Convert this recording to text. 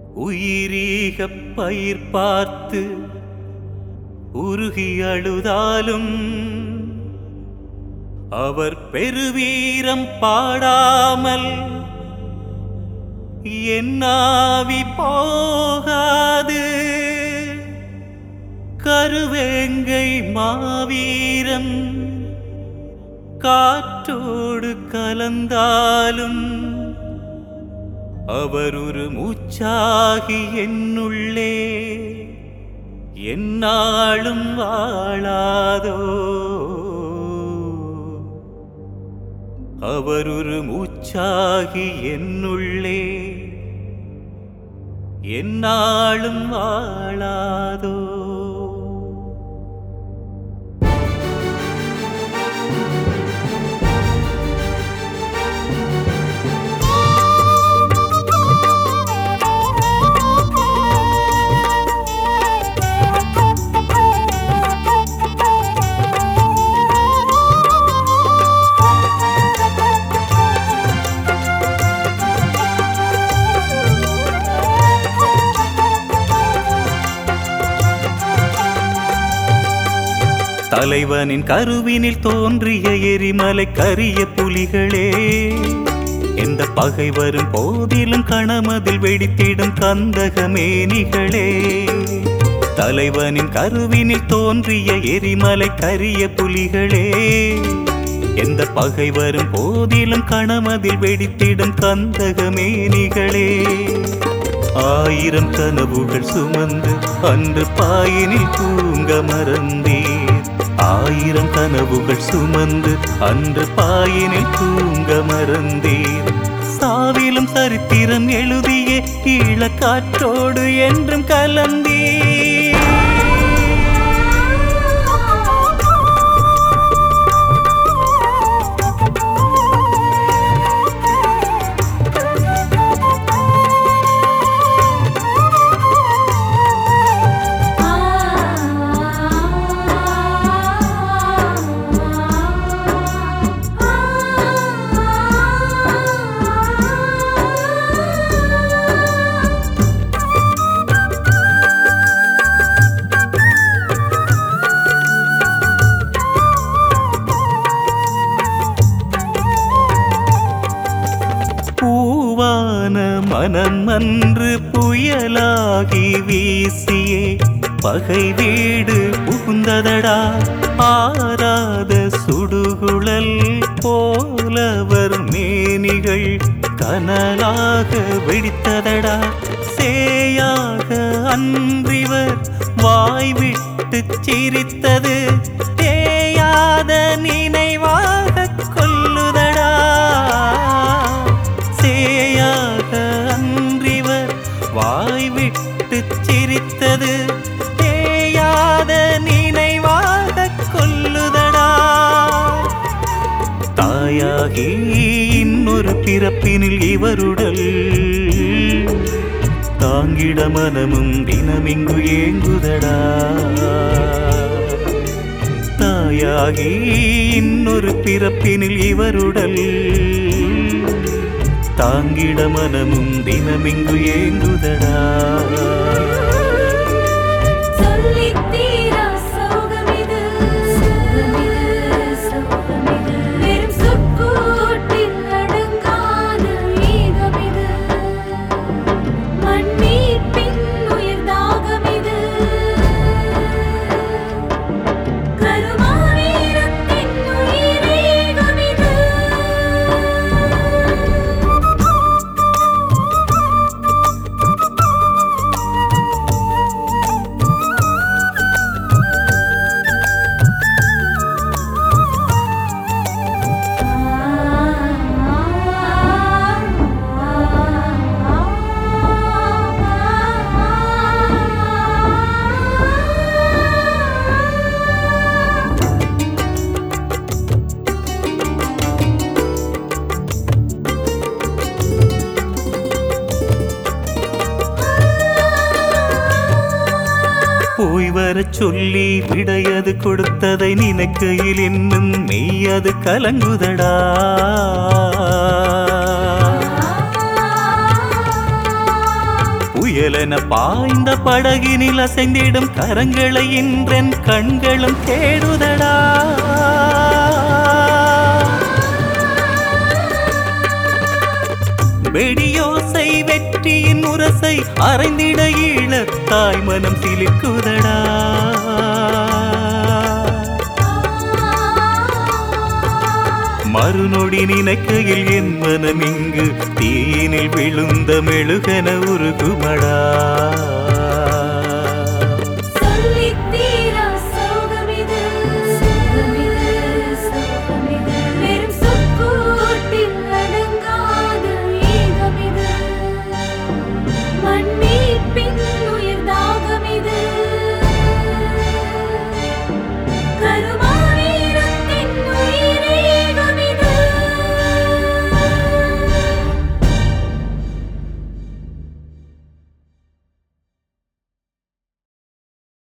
உயிரீக பயிர் பார்த்து உருகி அழுதாலும் அவர் பெருவீரம் பாடாமல் என்னாவி போகாது கருவேங்கை மாவீரம் காற்றோடு கலந்தாலும் அவர் ஒரு மூச்சாகி என்னுள்ளே என்னாலும் வாழாதோ அவர் ஒரு மூச்சாகி என்னுள்ளே என்னாலும் வாழாதோ தலைவனின் கருவினில் தோன்றிய எரிமலை கரிய புலிகளே எந்த பகை வரும் போதிலும் கணமதில் வெடித்திடும் கந்தகமேனிகளே தலைவனின் கருவினில் தோன்றிய எரிமலை கரிய புலிகளே எந்த பகை வரும் போதிலும் கணமதில் வெடித்திடும் கந்தகமேனிகளே ஆயிரம் கனவுகள் சுமந்து அன்று பாயினில் தூங்க மறந்தீர் ஆயிரம் கனவுகள் சுமந்து அன்று பாயினில் தூங்க மறந்தீர் சாவிலும் சரித்திரம் எழுதிய ஈழக்காற்றோடு என்றும் கலந்தீர் பூவான மனம் அன்று புயலாகி வீசியே பகை வீடு புகுந்ததடா ஆராத சுடுகுழல் போலவர் மேனிகள் கனலாக வெடித்ததடா சேயாக அன்றிவர் வாய் விட்டு சிரித்தது தேயாத நினைவாக கொல்லுதடா சேயாக அன்றிவர் வாய் விட்டு சிரித்தது தேயாத நினைவாக கொல்லுதடா தாயாகி இன்னொரு பிறப்பினில் இவருடல் தாங்கிட மனமும் தினமிங்கு ஏங்குதடா தாயாகி இன்னொரு பிறப்பினில் இவருடல் தாங்கிட மனமும் தினமிங்கு ஏங்குதடா சொல்லித் தீரா சோகமிது சோகமிது வெறும் சொற்கூட்டில் அடங்காத ஈகமிது மண்ணீர் பின் உயிர் தாகமிது கருமாவீரத்தின் உயிரேகமிது போய் வரச் சொல்லி விடையது கொடுத்ததை நினைக்கையில் இன்னும் மெய்யது கலங்குதடா புயலென பாய்ந்த படகினில் அசைந்திடும் கரங்களை இன்றென் கண்களும் தேடுதடா வெடியோசை வெற்றியின் முரசை அறைந்திட ஈழத்தாய் மனம் சிலிக்குதடா மறுநொடி நினைக்கையில் என் மனம் இங்கு தீயினில் விழுந்த மெழுகென உருகுமடா